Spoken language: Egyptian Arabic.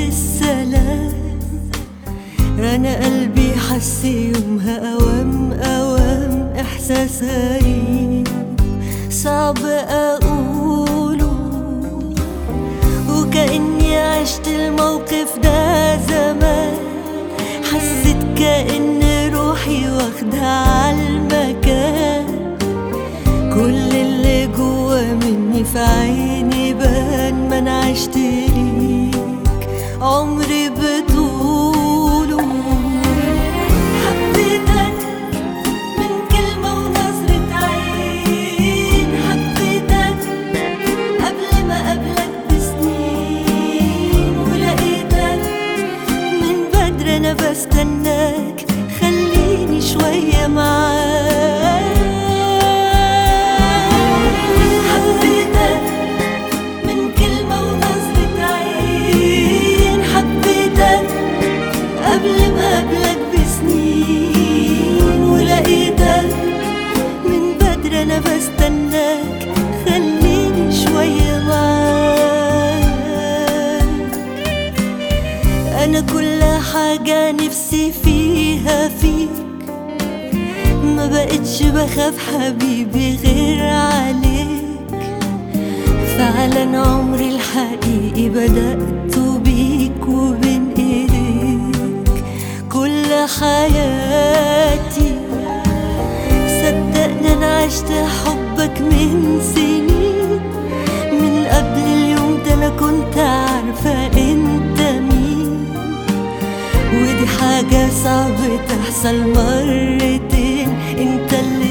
بالسلام أنا قلبي حس يومها أوام أوام إحساس غريب صعب أقوله وكأني عشت الموقف ده زمان حسيت كأن روحي واخدة عالمكان كل اللي جوا مني في عيني بان ما انا عشت ليك عمري بطوله حبيتك من كلمة ونظرة عين حبيتك قبل ما قبلك بسنين ولقيتك من بدري انا بستناك خليني شوية معاك حبيتك من كلمة ونظرة عين حبيتك قبل ما قبلك بسنين ولقيتك من بدري انا بستناك خليني شوية معاك انا كل حاجة نفسي فيها فيك ما بقتش بخاف حبيبي غير عليك فعلا عمري الحقيقي بدأت بيك وبين ايديك كل حياتي صدقني انا عشت حبك من سنين من قبل اليوم ده انا كنت عارفة انت مين ودي حاجة صعب تحصل مرتين انت اللي